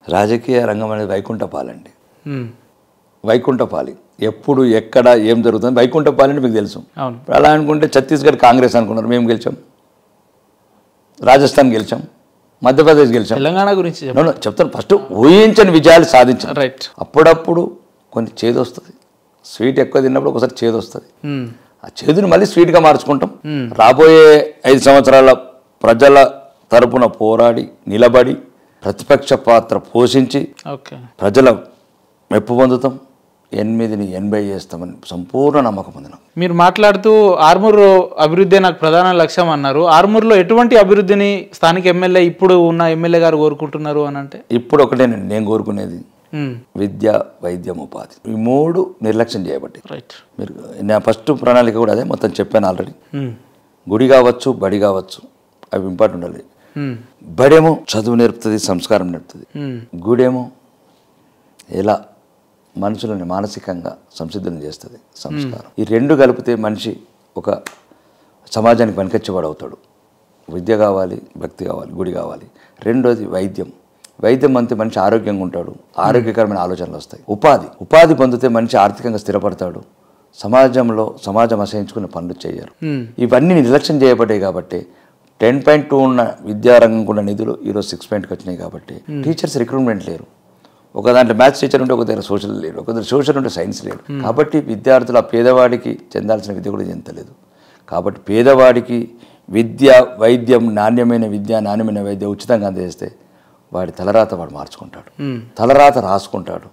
రాజకీయ రంగం అనేది వైకుంఠపాలండి ఉమ్. వైకుంఠపాలి ఎప్పుడు ఎక్కడ ఏం జరుగుతుంది వైకుంఠపాలి అంటే మీకు తెలుసు అవును ఇప్పుడు అలా అనుకుంటే ఛత్తీస్గఢ్ కాంగ్రెస్ అనుకున్నారు మేము గెలిచాం రాజస్థాన్ గెలిచాం మధ్యప్రదేశ్ గెలిచాం తెలంగాణ గురించి చెప్పండి No, no, చెప్తాను ఫస్ట్ ఊహించని విజయాలు సాధించాం రైట్ అప్పుడప్పుడు కొన్ని చేదు వస్తుంది స్వీట్ ఎక్కువ తిన్నప్పుడు ఒకసారి చేదు వస్తుంది ఉమ్. ఆ చేదుని మళ్ళీ స్వీట్గా మార్చుకుంటాం రాబోయే ఐదు సంవత్సరాల ప్రజల తరపున పోరాడి నిలబడి ప్రతిపక్ష పాత్ర పోషించి ఓకే ప్రజల మెప్పు పొందుతాం ఎనిమిదిని ఎనభై చేస్తామని సంపూర్ణ నమ్మకం ఉంది నాకు మీరు మాట్లాడుతూ ఆర్మూర్ అభివృద్ధి నాకు ప్రధాన లక్ష్యం అన్నారు ఆర్మూర్లో ఎటువంటి అభివృద్ధిని స్థానిక ఎమ్మెల్యే ఇప్పుడు ఉన్న ఎమ్మెల్యే గారు కోరుకుంటున్నారు అని అంటే ఇప్పుడు ఒకటేనండి నేను కోరుకునేది ఉమ్. విద్య వైద్యం ఉపాధి ఈ మూడు నిర్లక్ష్యం చేయబట్టి రైట్ మీరు నా ఫస్ట్ ప్రణాళిక కూడా అదే మొత్తం చెప్పాను ఆల్రెడీ ఉమ్. గుడి కావచ్చు బడి కావచ్చు అవి ఇంపార్టెంట్ ఉండాలి ఉమ్. బడేమో చదువు నేర్పుతుంది సంస్కారం నేర్పుతుంది ఉమ్. గుడేమో ఎలా మనుషులని మానసికంగా సంసిద్ధం చేస్తుంది సంస్కారం ఈ రెండు కలిపితే మనిషి ఒక సమాజానికి పనికొచ్చేవాడు అవుతాడు విద్య కావాలి భక్తి కావాలి గుడి కావాలి రెండోది వైద్యం వైద్యం అంతే మనిషి ఆరోగ్యంగా ఉంటాడు ఆరోగ్యకరమైన ఆలోచనలు వస్తాయి ఉపాధి ఉపాధి పొందితే మనిషి ఆర్థికంగా స్థిరపడతాడు సమాజంలో సమాజం అసహించుకునే పనులు చేయరు ఉమ్. ఇవన్నీ నిర్లక్ష్యం చేయబడ్డాయి కాబట్టి టెన్ పాయింట్ టూ ఉన్న విద్యారంగంకు ఉన్న నిధులు ఈరోజు సిక్స్ పాయింట్కి వచ్చినాయి కాబట్టి టీచర్స్ రిక్రూట్మెంట్ లేరు ఒక దాంట్లో మ్యాథ్స్ టీచర్ ఉంటే ఒక దగ్గర సోషల్ లేడు ఒక దగ్గర సోషల్ ఉంటే సైన్స్ లేడు కాబట్టి విద్యార్థులు ఆ పేదవాడికి చెందాల్సిన విద్య కూడా చెందలేదు కాబట్టి పేదవాడికి విద్య వైద్యం నాణ్యమైన విద్య నాణ్యమైన వైద్య ఉచితంగా అందజేస్తే వాడి తలరాత వాడు మార్చుకుంటాడు ఉమ్. తలరాత రాసుకుంటాడు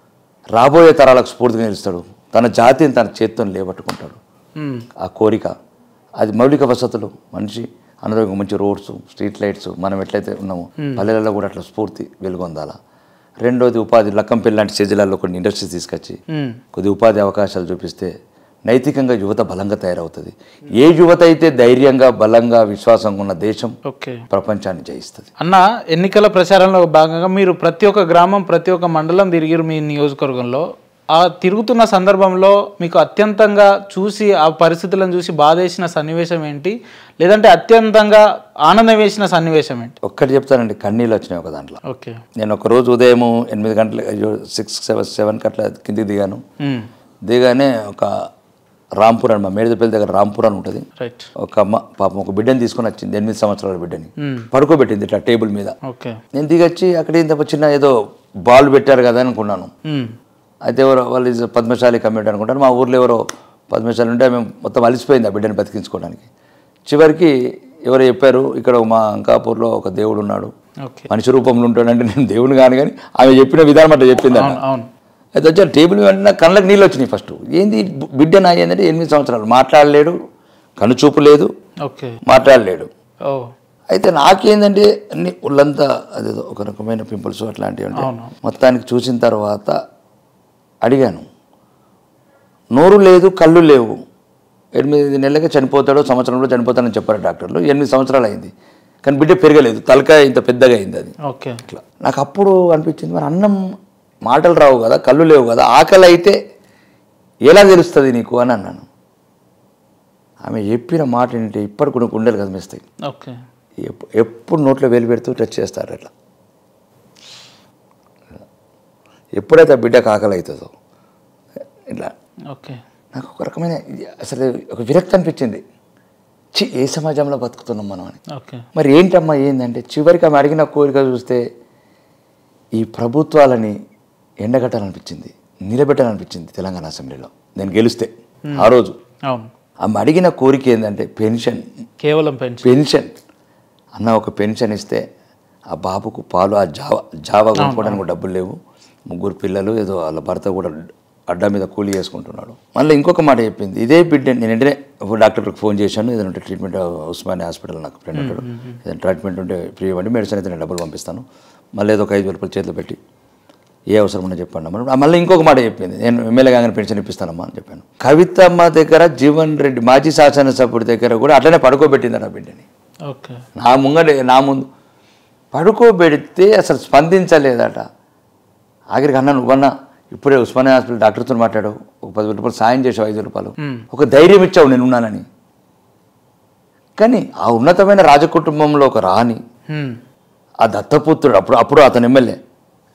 రాబోయే తరాలకు స్ఫూర్తిగా నిలుస్తాడు తన జాతిని తన చేత్తో లేబట్టుకుంటాడు ఉమ్. ఆ కోరిక అది మౌలిక వసతులు మనిషి అనారోగ్యం మంచి రోడ్స్ స్ట్రీట్ లైట్స్ మనం ఎట్లయితే ఉన్నామో పల్లెలలో కూడా అట్లా స్ఫూర్తి వెలుగొందాల రెండోది ఉపాధి లక్కంపల్లి లాంటి స్టేజ్లలో కొన్ని ఇండస్ట్రీస్ తీసుకొచ్చి ఉమ్. కొద్ది ఉపాధి అవకాశాలు చూపిస్తే నైతికంగా యువత బలంగా తయారవుతుంది ఏ యువత అయితే ధైర్యంగా బలంగా విశ్వాసంగా ఉన్న దేశం ఓకే ప్రపంచాన్ని జయిస్తుంది అన్న ఎన్నికల ప్రచారంలో భాగంగా మీరు ప్రతి ఒక్క గ్రామం ప్రతి ఒక్క మండలం తిరిగిరు మీ నియోజకవర్గంలో ఆ తిరుగుతున్న సందర్భంలో మీకు అత్యంతంగా చూసి ఆ పరిస్థితులను చూసి బాధేసిన సన్నివేశం ఏంటి లేదంటే అత్యంతంగా ఆనందం వేసిన సన్నివేశం ఏంటి ఒక్కటి చెప్తానండి కన్నీళ్ళు వచ్చినాయి ఒక దాంట్లో ఓకే నేను ఒక రోజు ఉదయం ఎనిమిది గంటల సిక్స్ సెవెన్ సెవెన్కి అట్లా కిందికి దిగాను ఉమ్. దిగానే ఒక రాంపూర్ అని మా మేడిదపల్లి దగ్గర రాంపూర్ అని ఉంటుంది రైట్ ఒక అమ్మ పాపం ఒక బిడ్డని తీసుకొని వచ్చింది ఎనిమిది సంవత్సరాల బిడ్డని ఉమ్. పడుకోబెట్టింది ఇట్లా టేబుల్ మీద ఓకే నేను దిగొచ్చి అక్కడ ఇంత చిన్న ఏదో బాల్ పెట్టారు కదా అనుకున్నాను ఉమ్. అయితే ఎవరో వాళ్ళు ఇది పద్మశాలి కమ్యూనిటీ అనుకుంటారు మా ఊర్లో ఎవరో పద్మశాలి ఉంటే మేము మొత్తం అలిసిపోయింది ఆ బిడ్డని బతికించుకోవడానికి చివరికి ఎవరో చెప్పారు ఇక్కడ మా అంకాపూర్లో ఒక దేవుడు ఉన్నాడు ఓకే మనిషి రూపంలో ఉంటాడంటే నేను దేవుని కాను కానీ ఆమె చెప్పిన విధానం అట్లా చెప్పింది అవును అవును అయితే వచ్చారు టేబుల్ మీద నా కళ్ళకి నీళ్ళు వచ్చినాయి ఫస్ట్ ఏంది బు- బిడ్డ నా ఏంటంటే ఎనిమిది సంవత్సరాలు మాట్లాడలేడు కనుచూపు లేదు ఓకే మాట్లాడలేడు ఓ అయితే నాకేందంటే అన్ని ఒళ్ళంతా అదేదో ఒక రకమైన పింపుల్స్ అట్లాంటివి ఉంటాయి అవును. మొత్తానికి చూసిన తర్వాత అడిగాను నోరు లేదు కళ్ళు లేవు ఎనిమిది నెలలకే చనిపోతాడు సంవత్సరంలో చనిపోతాడని చెప్పారు డాక్టర్లు ఎనిమిది సంవత్సరాలు అయింది కానీ బిడ్డ పెరగలేదు తలకాయ ఇంత పెద్దగా అయింది అది ఓకే అట్లా నాకు అప్పుడు అనిపించింది మరి అన్నం మాటలు రావు కదా కళ్ళు లేవు కదా ఆకలి అయితే ఎలా తెలుస్తుంది నీకు అని అన్నాను ఆమె చెప్పిన మాట ఏంటంటే ఇప్పటికి కొన్ని గుండెలు కదిమిస్తాయి ఓకే ఎప్పు- ఎప్పుడు నోట్లో వేలు పెడుతూ టచ్ చేస్తారు అట్లా ఎప్పుడైతే ఆ బిడ్డకు ఆకలి అవుతుందో ఇట్లా ఓకే నాకు ఒక రకమైన ఇది అసలు ఒక విరక్తి అనిపించింది చి ఏ సమాజంలో బతుకుతున్నాం మనం అని ఓకే మరి ఏంటమ్మా ఏంటంటే చివరికి ఆమె అడిగిన కోరిక చూస్తే ఈ ప్రభుత్వాలని ఎండగట్టాలనిపించింది నిలబెట్టాలనిపించింది తెలంగాణ అసెంబ్లీలో నేను గెలిస్తే ఆ రోజు అవును ఆమె అడిగిన కోరిక ఏంటంటే పెన్షన్ కేవలం పెన్షన్ పెన్షన్ అన్న ఒక పెన్షన్ ఇస్తే ఆ బాబుకు పాలు ఆ జావ జావా కొనుక్కోవడానికి కూడా డబ్బులు లేవు ముగ్గురు పిల్లలు ఏదో వాళ్ళ భర్త కూడా అడ్డా మీద కూలీ చేసుకుంటున్నాడు మళ్ళీ ఇంకొక మాట చెప్పింది ఇదే బిడ్డ నేను వెంటనే ఒక డాక్టర్కి ఫోన్ చేశాను ఏదైనా ఉంటే ట్రీట్మెంట్ ఉస్మానియా హాస్పిటల్ నాకు ఫ్రెండ్ ఉంటాడు ఏదైనా ట్రీట్మెంట్ ఉంటే ఫ్రీ ఇవ్వండి మెడిసిన్ అయితే నేను డబ్బులు పంపిస్తాను మళ్ళీ ఏదో ఒక ఐదు వేల రూపాయలు చేతిలో పెట్టి ఏ అవసరం ఉన్నా చెప్పండి అమ్మ మళ్ళీ ఇంకొక మాట చెప్పింది నేను ఎమ్మెల్యే కాగానే పెన్షన్ ఇప్పిస్తానమ్మా అని చెప్పాను కవితమ్మ దగ్గర జీవన్ రెడ్డి మాజీ శాసనసభ్యుడి దగ్గర కూడా అట్లనే పడుకోబెట్టింది ఆ బిడ్డని ఓకే నా ముంగడే నా ముందు పడుకోబెడితే అసలు స్పందించలేదట ఆఖరికి అన్న నువ్వన్నా ఇప్పుడే ఉస్మానియా హాస్పిటల్ డాక్టర్తో మాట్లాడావు ఒక పది రూపాయలు సాయం చేసావు ఐదు రూపాయలు మ్మ్. ఒక ధైర్యం ఇచ్చావు నేను ఉన్నానని కానీ ఆ ఉన్నతమైన రాజకుటుంబంలో ఒక రాణి హ్మ్. ఆ దత్తపుత్రుడు అప్పుడు అప్పుడు అతను ఎమ్మెల్యే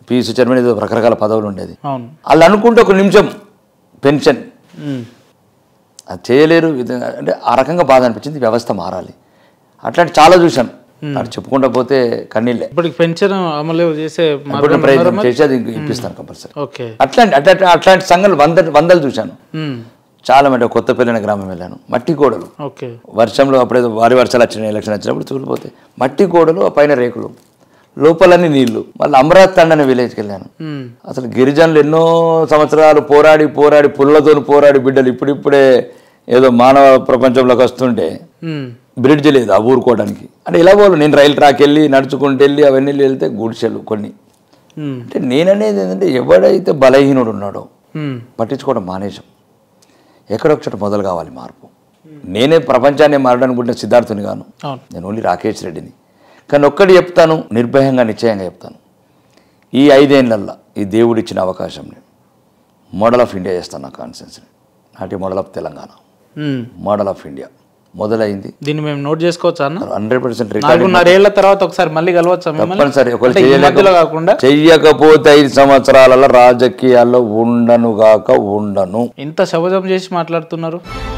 పీసు చైర్మన్ ఏదో రకరకాల పదవులు ఉండేది అవును వాళ్ళు అనుకుంటే ఒక నిమిషం పెన్షన్ ఉమ్. అది చేయలేరు ఇది- అంటే ఆ రకంగా బాధ అనిపించింది వ్యవస్థ మారాలి అట్లాంటి చాలా చూశాను అటు చెప్పుకుంటా పోతే కన్నీళ్ళే ఇప్పటికి పెన్షన్ అమలు చేసే ఇప్పుడు మార్గం ప్రయత్నం చేసి అది ఇప్పిస్తాను కంపల్సరీ ఓకే అట్లాంటి అట్లాంటి అట్లాంటి సంఘాలు వంద వందలు చూశాను ఉమ్. చాలా మంది కొత్త పెళ్ళైన గ్రామం వెళ్ళాను మట్టి గోడలు ఓకే వర్షంలో అప్పుడేదో భారీ వర్షాలు వచ్చినాయి ఎలక్షన్ వచ్చినప్పుడు చూలిపోతే మట్టి గోడలు ఆ పైన రేకులు లోపలన్నీ నీళ్లు మళ్ళీ అమరావతి తండ అనే విలేజ్కి వెళ్ళాను ఉమ్. అసలు గిరిజనులు ఎన్నో సంవత్సరాలు పోరాడి పోరాడి పుల్లతో పోరాడి బిడ్డలు ఇప్పుడిప్పుడే ఏదో మానవ ప్రపంచంలోకి వస్తుంటే ఉమ్. బ్రిడ్జ్ లేదు ఆ ఊరుకోవడానికి అంటే ఇలా పోలు నేను రైలు ట్రాక్ వెళ్ళి నడుచుకుంటూ వెళ్ళి అవన్నీ వెళ్తే గుడిసెలు కొన్ని ఉమ్. అంటే నేననేది ఏంటంటే ఎవడైతే బలహీనుడు ఉన్నాడో ఉమ్. పట్టించుకోవడం మానేశాం ఎక్కడొక చోట మొదలు కావాలి మార్పు నేనే ప్రపంచాన్ని మారడానికి పుట్టిన సిద్ధార్థుని గాను అవును నేను ఓన్లీ రాకేష్ రెడ్డిని కానీ ఒక్కటి చెప్తాను నిర్భయంగా నిశ్చయంగా చెప్తాను ఈ ఐదేళ్లల్లో ఈ దేవుడు ఇచ్చిన అవకాశం నేను మోడల్ ఆఫ్ ఇండియా చేస్తాను నా కాన్సెన్స్ని నాటి model of Telangana um. Model of India మొదలైంది దీన్ని మేము నోట్ చేసుకోవచ్చా అన్న హండ్రెడ్ పర్సెంట్ నాలుగున్నరేళ్ల తర్వాత ఒకసారి మళ్ళీ కలవచ్చా మిమ్మల్ని తప్పనిసరి ఒకవేళ అంటే ఈ మధ్యలో చేయలేక కాకుండా చెయ్యకపోతే ఐదు సంవత్సరాలలో రాజకీయాల్లో ఉండను గాక ఉండను ఇంత శబదం చేసి మాట్లాడుతున్నారు